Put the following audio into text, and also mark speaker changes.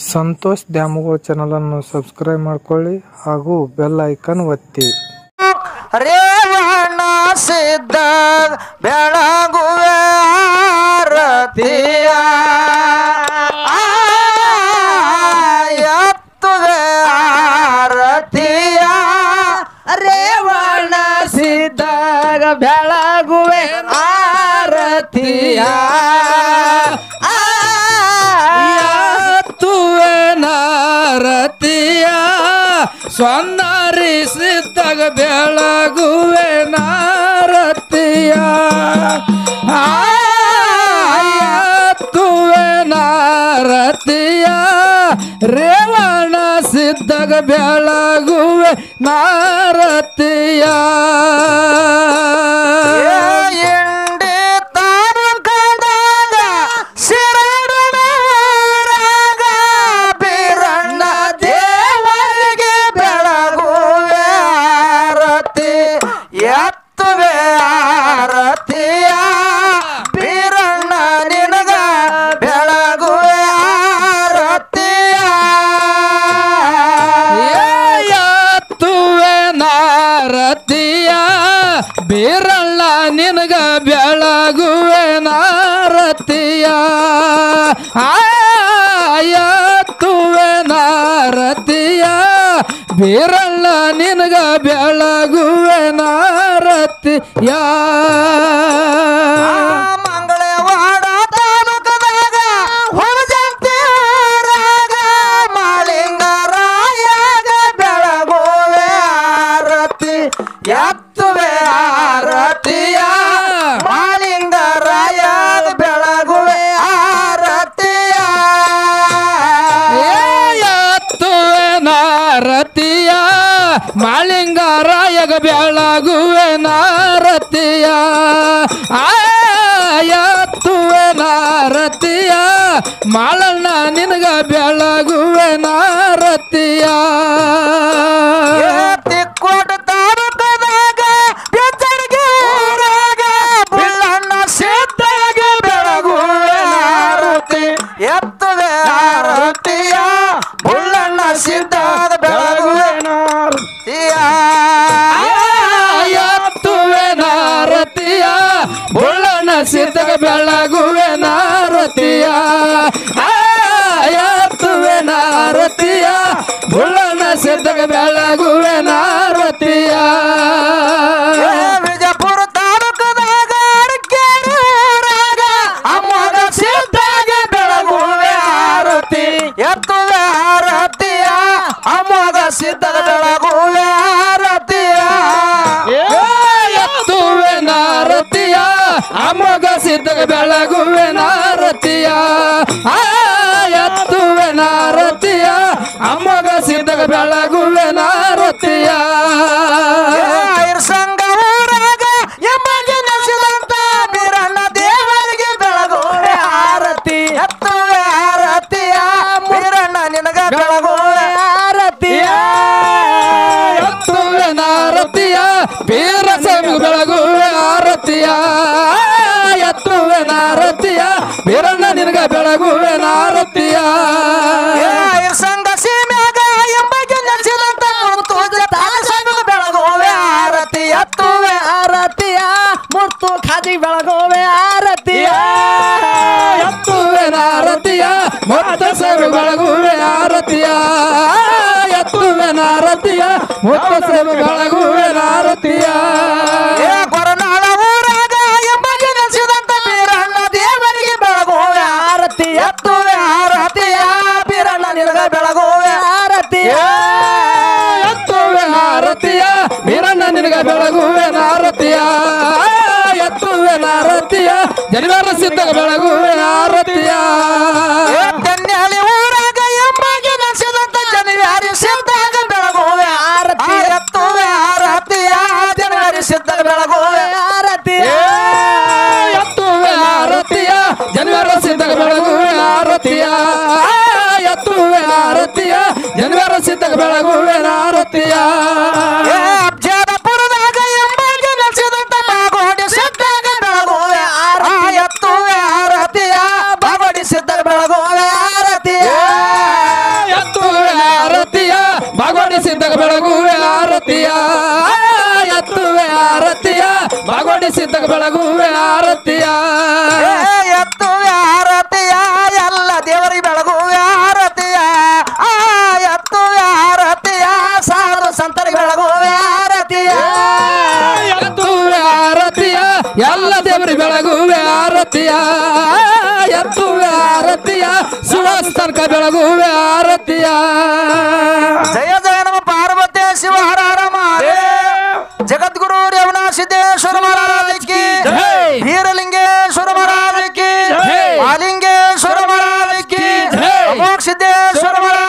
Speaker 1: ಸಂತೋಷ್ ದ್ಯಾಮವ್ವ ಚಾನಲನ್ನು ಸಬ್ಸ್ಕ್ರೈಬ್ ಮಾಡ್ಕೊಳ್ಳಿ ಹಾಗೂ ಬೆಲ್ ಐಕನ್ ಒತ್ತಿ
Speaker 2: ರೇವಣ ಸಿದ್ಧ ಬೆಳಗುವೆ ಆರತಿಯ ಎತ್ತುವೆ ಆರತಿಯ ರೇವಣ ಸಿದ್ದಾಗ ಬೆಳಗುವೆ ಆರತಿಯ
Speaker 3: ಎತ್ತುವೆ ನಾರತಿಯ ಸೊನ್ನರಿಸಿದ್ದಾಗ ಬೆಳಗುವೆ ನಾರತಿಯ ಎತ್ತುವೆ ನಾರತಿಯ ರೇವಣ ಸಿದ್ದಾಗ ಬೆಳಗುವೆ ನಾರತಿಯ
Speaker 2: ಎಂಡಿ ತಾಲೂಕದಾಗ ಶಿರಡನೂರಾಗ ಬೀರಣ್ಣ ದೇವರಿಗೆ ಬೆಳಗುವೆ ಆರತಿ ಎತ್ತುವೆ ಆರತಿಯ ಬೀರಣ್ಣ ನಿನಗ ಬೆಳಗುವೆ ಆರತಿಯ
Speaker 3: ಎತ್ತುವೆ ನಾರತಿಯ ಬೀರಳ್ಳ ನಿನಗ ಬೆಳಗುವೆ ನಾರತಿಯ ಎತ್ತುವೆ ನಾರತಿಯ ಬೀರಳ್ಳ ನಿನಗ ಬೆಳಗುವೆ ನಾರತಿಯ
Speaker 2: ಮಂಗಳವಾಡ ತಾಲೂಕದಾಗ ಹೊರಜಂತಿ ಊರಾಗ ಮಾಳಿಂಗರಾಯಗ ಬೆಳಗುವೆ ಆರತಿ ಎತ್ತುವೆ ಆರತಿಯ ಮಾಳಿಂಗರಾಯಗ ಬೆಳಗುವೆ ಆರತಿಯ
Speaker 3: ಎತ್ತುವೆ ನಾರತಿಯ ಮಾಳಿಂಗರಾಯಗ ಬೆಳಗುವೆ ನಾರತಿಯ ಎತ್ತುವೆ ನಾರತಿಯ ಮಾಳಣ್ಣ ನಿನಗ ಬೆಳಗುವೆ ನಾರತಿಯ
Speaker 2: ತಿಕ್ಕೋಟ ತಾಲೂಕದಾಗ ಬೆಚ್ಚರಿಗೆ ಊರಾಗ ಬುಳ್ಳಣ್ಣ ಸಿದ್ಧಾಗ ಬೆಳಗುವೆ ಆರತಿ ಎತ್ತುವೆ ಆರತಿಯ ಬುಳ್ಳಣ್ಣ ಸಿದ್ಧಾಗ ಬೆಳಗುವೆ ಆರತಿಯ
Speaker 3: ಎತ್ತುವೆ ನಾರತಿಯ ಬುಳ್ಳನ ಸಿದ್ಧಗ ಬೆಳಗುವೆ ನಾರತಿಯ ಎತ್ತುವೆ ನಾರತಿಯ ಬುಳ್ಳನ ಸಿದ್ಧಗ ಬೆಳಗುವೆ ನಾರತಿಯ
Speaker 2: ಏ ವಿಜಯಪುರ ತಾಲೂಕದಾಗ ಅರಕೇರಿ ಊರಾಗ ಅಮ್ಮಗ ಸಿದ್ಧಾಗ ಬೆಳಗುವೆ ಆರತಿ ಎತ್ತುವೆ ಆರತಿಯ ಅಮ್ಮಗ ಸಿದ್ಧದ ಬೆಳಗುವೆ ಆರತಿಯ
Speaker 3: ಎತ್ತುವೆ ನಾರತಿಯ ಅಮೋಘ ಸಿದ್ಧಗ ಬೆಳಗುವೆ ನಾರತಿಯ ಆ, ಎತ್ತುವೆ ನಾರತಿಯ ಅಮೋಘ ಸಿದ್ಧಗ ಬೆಳಗುವೆ ನಾರತಿಯ
Speaker 2: ಸಂಘ ಊರಾಗ ಎಮ್ಮಗೆ ನೆನೆಸಿದಂತ ಬೀರಣ್ಣ ದೇವರಿಗೆ ಬೆಳಗುವೆ ಆರತಿ ಎತ್ತುವೆ ಆರತಿಯ ಬೀರಣ್ಣ ನಿನಗ ಬೆಳಗುವೆ ಆರತಿಯ
Speaker 3: ಎತ್ತುವೆ ನಾರತಿಯ ಬೀರ ಸ್ವಾಮಿ ಬೆಳಗುವೆ ಆರತಿಯ ಎತ್ತುವೆ ನಾರತಿಯ ಬೀರಣ್ಣ ನಿನಗ ಬೆಳಗುವೆ ನಾರತಿಯ
Speaker 2: ಸಂಘ ಸೀಮ್ಯಾಗ ಎಂಬಗೆ ನೆನೆಸಿದಂತ ಮುತ್ತು ತಾಸನು ಬೆಳಗುವೆ ಆರತಿ ಎತ್ತುವೆ ಆರತಿಯ ಮುತ್ತು ಖಾದಿ ಬೆಳಗುವೆ ಆರತಿಯ
Speaker 3: ಎತ್ತುವೆ ನಾರತಿಯ ಮೊತ್ತ ಸೇವೆ ಬೆಳಗುವೆ ಆರತಿಯ ಎತ್ತುವೆ ನಾರತಿಯ ಮೊತ್ತ ಸೇವೆ ಬೆಳಗುವೆ ನಾರತಿಯ
Speaker 2: ಏ ಕೊರನಾಳ ಊರಾಗ ಎಂಬಗೆ ನೆನೆಸಿದಂತ ಬೀರಣ್ಣ ದೇವರಿಗೆ ಬೆಳಗುವೆ ಆರತಿ ಎತ್ತುವೆ ಆರತಿಯ ಬೀರಣ್ಣ ನಿನಗ ಬೆಳಗುವೆ ಆರತಿಯ
Speaker 3: ಎತ್ತುವೆ ನಾರತಿಯ ವೀರಣ್ಣ ನಿನಗ ಬೆಳಗುವೆ ನಾರತಿಯ ಎತ್ತುವೆ ನಾರತಿಯ ಜನಿವಾರ ಸಿದ್ಧ ಬೆಳಗುವೆ ಆರತಿಯ
Speaker 2: ಕನ್ಯಾಳಿ ಊರಾಗ ಎಂಬಗೆ ನೆನೆಸಿದಂತ ಜನವಾರಿ ಸಿದ್ಧಾಗ ಬೆಳಗುವೆ ಆರತಿ ಎತ್ತುವೆ ಆರತಿಯ ಜನವಾರಿ ಸಿದ್ಧ ಬೆಳಗುವೆ ಆರತಿಯ
Speaker 3: ಎತ್ತುವೆ ಆರತಿಯ ಜನಿವಾರ ಸಿದ್ಧ ಬೆಳಗುವೆ ಆರತಿಯ ಎತ್ತುವೆ ಆರತಿಯ ಜನಿವಾರ ಸಿದ್ಧ ಬೆಳಗುವೆ ಆರತಿಯ
Speaker 2: ಏ ಅಬ್ಜಾದಪುರದಾಗ ಎಂಬಗೆ ನೆನೆಸಿದಂತ ಮಾಗೋಡಿ ಸಿದ್ಧಾಗ ಬೆಳಗುವೆ ಆರತಿ ಎತ್ತುವೆ ಆರತಿಯ ಬಾಗೋಡಿ ಸಿದ್ಧ ಬೆಳಗುವೆ ಆರತಿಯ
Speaker 3: ಬಾಗೋಡಿ ಸಿದ್ಧಗ ಬೆಳಗುವೆ ಆರತಿಯ
Speaker 2: ಏ ಎತ್ತುವೆ ಆರತಿಯ ಎಲ್ಲ ದೇವರಿಗೆ ಬೆಳಗುವೆ ಆರತಿಯ ಆ ಎತ್ತುವೆ ಆರತಿಯ ಸಾಧು ಸಂತರಿಗೆ ಬೆಳಗುವೆ ಆರತಿಯ
Speaker 3: ಎತ್ತುವೆ ಆರತಿಯ ಎಲ್ಲ ದೇವರಿ ಬೆಳಗುವೆ ಆರತಿಯ ಎತ್ತುವೆ ಆರತಿಯ ಸುವಾಸ ತನಕ ಬೆಳಗುವೆ ಆರತಿಯ
Speaker 2: ಜಯ ಜಯ ನಮ ಪಾರ್ವತಿ ಶಿವ ಹರ ಹರ ಮಹಾದೇವ್ ಜಗದ್ಗುರು ರೇವಣ ಸಿದ್ದೇಶ್ವರ ಮಹಾರಾಜ್ ಕಿ
Speaker 3: ಜೈ.
Speaker 2: ವೀರಲಿಂಗೇಶ್ವರ ಮಹಾರಾಜ್ ಕಿ
Speaker 3: ಜೈ.
Speaker 2: ಮಾಲಿಂಗೇಶ್ವರ ಮಹಾರಾಜ್ ಕಿ
Speaker 3: ಜೈ.
Speaker 2: ಅಮೋಘ ಸಿದ್ದೇಶ್ವರ ಮಹಾರಾಜ್